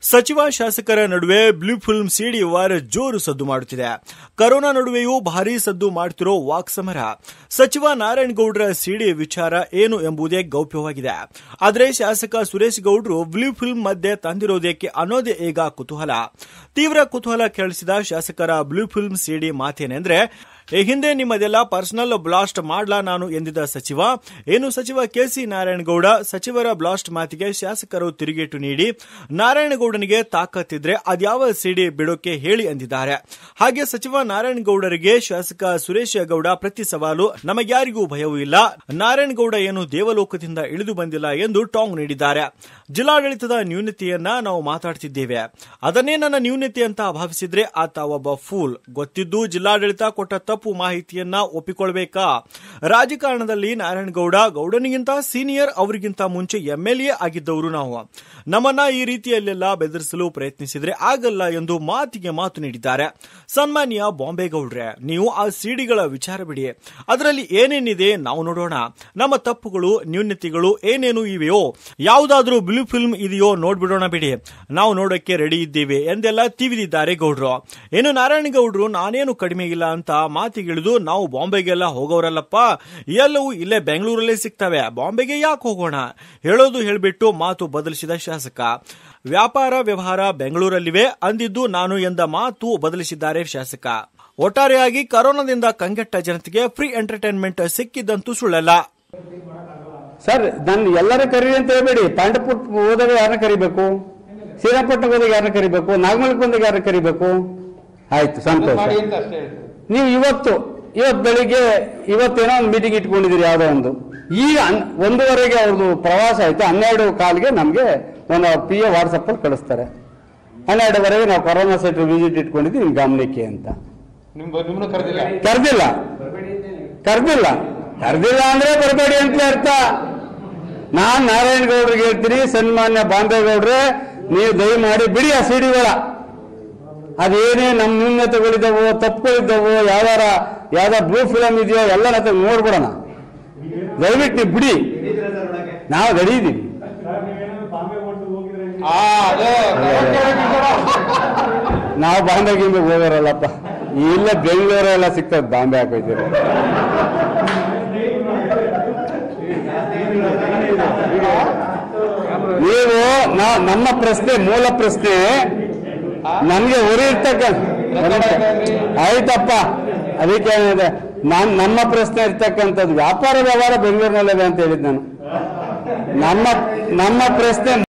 ಸಚಿವ ಶಾಸಕರ ನಡುವೆ ಬ್ಲೂ ಫಿಲ್ಮ್ ಸಿಡಿ ವಾರ ಜೋರು ಸದ್ದು ಮಾಡುತ್ತಿದೆ ಕರೋನಾ ನಡುವೆಯೂ ಭಾರೀ ಸದ್ದು ಮಾಡುತ್ತಿರೋ ವಾಕ್ಸಮರ ಸಚಿವ ನಾರಾಯಣಗೌಡರ ಸಿಡಿ ವಿಚಾರ ಏನು ಎಂಬುದೇ ಗೌಪ್ಯವಾಗಿದೆ ಆದರೆ ಶಾಸಕ ಸುರೇಶ್ ಗೌಡ್ರು ಬ್ಲೂ ಫಿಲ್ಮ್ ಮಧ್ಯೆ ತಂದಿರೋದಕ್ಕೆ ಅನ್ನೋದೇ ಈಗ ಕುತೂಹಲ ತೀವ್ರ ಕುತೂಹಲ ಕೆರಳಿಸಿದ ಶಾಸಕರ ಬ್ಲೂ ಫಿಲ್ಮ್ ಸಿಡಿ ಮಾತೇನೆಂದ್ರೆ ಈ ಹಿಂದೆ ನಿಮ್ಮದೆಲ್ಲ ಪರ್ಸನಲ್ ಬ್ಲಾಸ್ಟ್ ಮಾಡ್ಲಾ ನಾನು ಎಂದಿದ್ದ ಸಚಿವ ಏನು ಸಚಿವ ಕೆಸಿ ನಾರಾಯಣಗೌಡ ಸಚಿವರ ಬ್ಲಾಸ್ಟ್ ಮಾತಿಗೆ ಶಾಸಕರು ತಿರುಗೇಟು ನೀಡಿ ನಾರಾಯಣಗೌಡನಿಗೆ ತಾಕತ್ತಿದ್ರೆ ಅದ್ಯಾವ ಸಿಡಿ ಬಿಡೋಕೆ ಹೇಳಿ ಅಂದಿದ್ದಾರೆ ಹಾಗೆ ಸಚಿವ ನಾರಾಯಣಗೌಡರಿಗೆ ಶಾಸಕ ಸುರೇಶ ಗೌಡ ಪ್ರತಿ ಸವಾಲು ನಮಗ್ಯಾರಿಗೂ ಭಯವೂ ಇಲ್ಲ ನಾರಾಯಣಗೌಡ ಏನು ದೇವಲೋಕದಿಂದ ಇಳಿದು ಬಂದಿಲ್ಲ ಎಂದು ಟಾಂಗ್ ನೀಡಿದ್ದಾರೆ ಜಿಲ್ಲಾಡಳಿತದ ನ್ಯೂನತೆಯನ್ನ ನಾವು ಮಾತಾಡ್ತಿದ್ದೇವೆ ಅದನ್ನೇ ನನ್ನ ನ್ಯೂನತೆ ಅಂತ ಭಾವಿಸಿದ್ರೆ ಆತ ಒಬ್ಬ ಫೂಲ್ ಗೊತ್ತಿದ್ದು ಜಿಲ್ಲಾಡಳಿತ ಕೊಟ್ಟ ತಪ್ಪು ಮಾಹಿತಿಯನ್ನ ಒಪ್ಪಿಕೊಳ್ಬೇಕಾ ರಾಜಕಾರಣದಲ್ಲಿ ನಾರಾಯಣಗೌಡ ಗೌಡನಿಗಿಂತ ಸೀನಿಯರ್ ಅವರಿಗಿಂತ ಮುಂಚೆ ಎಂಎಲ್ಎ ಆಗಿದ್ದವರು ನಾವು ನಮ್ಮನ್ನ ಈ ರೀತಿಯಲ್ಲೆಲ್ಲ ಬೆದರಿಸಲು ಪ್ರಯತ್ನಿಸಿದ್ರೆ ಆಗಲ್ಲ ಎಂದು ಮಾತಿಗೆ ಮಾತು ನೀಡಿದ್ದಾರೆ ಸನ್ಮಾನ್ಯ ಬಾಂಬೆ ಗೌಡ್ರೆ ನೀವು ಆ ಸಿಡಿಗಳ ವಿಚಾರ ಬಿಡಿ ಅದರಲ್ಲಿ ಏನೇನಿದೆ ನಾವು ನೋಡೋಣ ನಮ್ಮ ತಪ್ಪುಗಳು ನ್ಯೂನತೆಗಳು ಏನೇನು ಇವೆಯೋ ಯಾವುದಾದ್ರೂ ಬ್ಲೂ ಫಿಲ್ಮ್ ಇದೆಯೋ ನೋಡ್ಬಿಡೋಣ ಬಿಡಿ ನಾವು ನೋಡೋಕೆ ರೆಡಿ ಇದ್ದೀವಿ ಎಂದೆಲ್ಲ ತಿವಿದಿದ್ದಾರೆ ಗೌಡ್ರು ಏನು ನಾರಾಯಣಗೌಡ್ರು ನಾನೇನು ಕಡಿಮೆ ಇಲ್ಲ ಅಂತ ಮಾತಿಗಿಳಿದು ನಾವು ಬಾಂಬೆಗೆಲ್ಲ ಹೋಗೋರಲ್ಲಪ್ಪ ಎಲ್ಲವೂ ಇಲ್ಲೇ ಬೆಂಗಳೂರಲ್ಲೇ ಸಿಗ್ತವೆ ಬಾಂಬೆಗೆ ಯಾಕೆ ಹೋಗೋಣ ಹೇಳೋದು ಹೇಳ್ಬಿಟ್ಟು ಮಾತು ಬದಲಿಸಿದ ಶಾಸಕ ವ್ಯಾಪಾರ ವ್ಯವಹಾರ ಬೆಂಗಳೂರಲ್ಲಿವೆ ಅಂದಿದ್ದು ನಾನು ಎಂದ ಮಾತು ಬದಲಿಸಿದ್ದಾರೆ ಶಾಸಕ ಒಟ್ಟಾರೆಯಾಗಿ ಕರೋನಾದಿಂದ ಕಂಗೆಟ್ಟ ಜನತೆಗೆ ಫ್ರೀ ಎಂಟರ್ಟೈನ್ಮೆಂಟ್ ಸಿಕ್ಕಿದ್ದಂತೂ ಸುಳ್ಳಲ್ಲ ಸರ್ ನಾನು ಎಲ್ಲರೂ ಕರೀರಿ ಅಂತ ಹೇಳ್ಬೇಡಿ ಪಾಂಡಪುಟ್ ಹೋದಾಗ ಯಾರನ್ನ ಕರಿಬೇಕು ಶ್ರೀರಂಗಪಟ್ಟಣಕ್ಕೆ ಹೋದಾಗ ಯಾರನ್ನ ಕರಿಬೇಕು ನಾಗಮಳಕ್ಕೆ ಬಂದಾಗ ಯಾರನ್ನ ಕರಿಬೇಕು ಆಯ್ತು ಸಂತೋಷ ಮಾಡಿ ಅಂತ ಅಷ್ಟೇ ಹೇಳ್ತೀನಿ. ನೀವು ಇವತ್ತು ಇವತ್ತು ಬೆಳಿಗ್ಗೆ ಇವತ್ತೇನೋ ಒಂದು ಮೀಟಿಂಗ್ ಇಟ್ಕೊಂಡಿದ್ದೀರಿ ಯಾವುದೋ ಒಂದು ಈಗ ಹನ್- ಒಂದೂವರೆಗೆ ಅವ್ರದ್ದು ಪ್ರವಾಸ ಆಯ್ತು ಹನ್ನೆರಡು ಕಾಲ್ಗೆ ನಮಗೆ ಒಂದು ಪಿ ಎ ವಾಟ್ಸಪ್ಪಲ್ಲಿ ಕಳಿಸ್ತಾರೆ ಹನ್ನೆರಡುವರೆಗೆ ನಾವು ಕೊರೋನಾ ಸೆಂಟರ್ ವಿಸಿಟ್ ಇಟ್ಕೊಂಡಿದ್ದೀವಿ ನಿಮ್ಮ ಗಮನಕ್ಕೆ ಅಂತ ನಿಮ್ ನಿಮ್ಮನ್ನು ಕರೆದಿಲ್ಲ ಕರ್ದಿಲ್ಲ ಕರ್ದಿಲ್ಲ ಕರ್ದಿಲ್ಲ ಅಂದ್ರೆ ಬರಬೇಡಿ ಅಂತ ಅರ್ಥ ನಾನ್ ನಾರಾಯಣ ಗೌಡ್ರಿಗೆ ಹೇಳ್ತೀನಿ ಸನ್ಮಾನ್ಯ ಬಾಂಬೆ ಗೌಡ್ರೆ ನೀವು ದಯಮಾಡಿ ಬಿಡಿ ಆ ಸಿಡಿಗಳ ಅದೇನೇ ನಮ್ಮ ನ್ಯೂನತೆಗಳಿದ್ದಾವೋ ತಪ್ಪುಗಳಿದ್ದಾವೋ ಯಾವ್ದಾರ ಯಾವ್ದಾರ ಬ್ಲೂ ಫಿಲಮ್ ಇದೆಯೋ ಎಲ್ಲ ನತ್ತ ನೋಡ್ಬಿಡೋಣ ದಯವಿಟ್ಟು ನೀವು ಬಿಡಿ ನಾವು ರೆಡಿ ಇದೀವಿ ಆ ಅದೇ ನಾವು ಬಾಂಬೆ ಗಿಂಬೆ ಹೋಗೋರಲ್ಲಪ್ಪ ಇಲ್ಲ ಬೆಂಗಳೂರೆಲ್ಲ ಸಿಗ್ತದೆ ಬಾಂಬೆ ಹಾಕೋಯ್ತೀರಿ ನೀವು ನಾ- ನಮ್ಮ ಪ್ರಶ್ನೆ ಮೂಲ ಪ್ರಶ್ನೆ ನನ್ಗೆ ಉರಿ ಇರ್ತಕ್ಕ ಆಯ್ತಪ್ಪ ಅದಕ್ಕೆ ಏನಿದೆ ನಾನ್ ನಮ್ಮ ಪ್ರಶ್ನೆ ಇರ್ತಕ್ಕಂಥದ್ದು ವ್ಯಾಪಾರ ವ್ಯವಹಾರ ಬೆಂಗಳೂರಿನಲ್ಲಿದೆ ಅಂತ ಹೇಳಿದ್ ನಾನು ನಮ್ಮ ನಮ್ಮ ಪ್ರಶ್ನೆ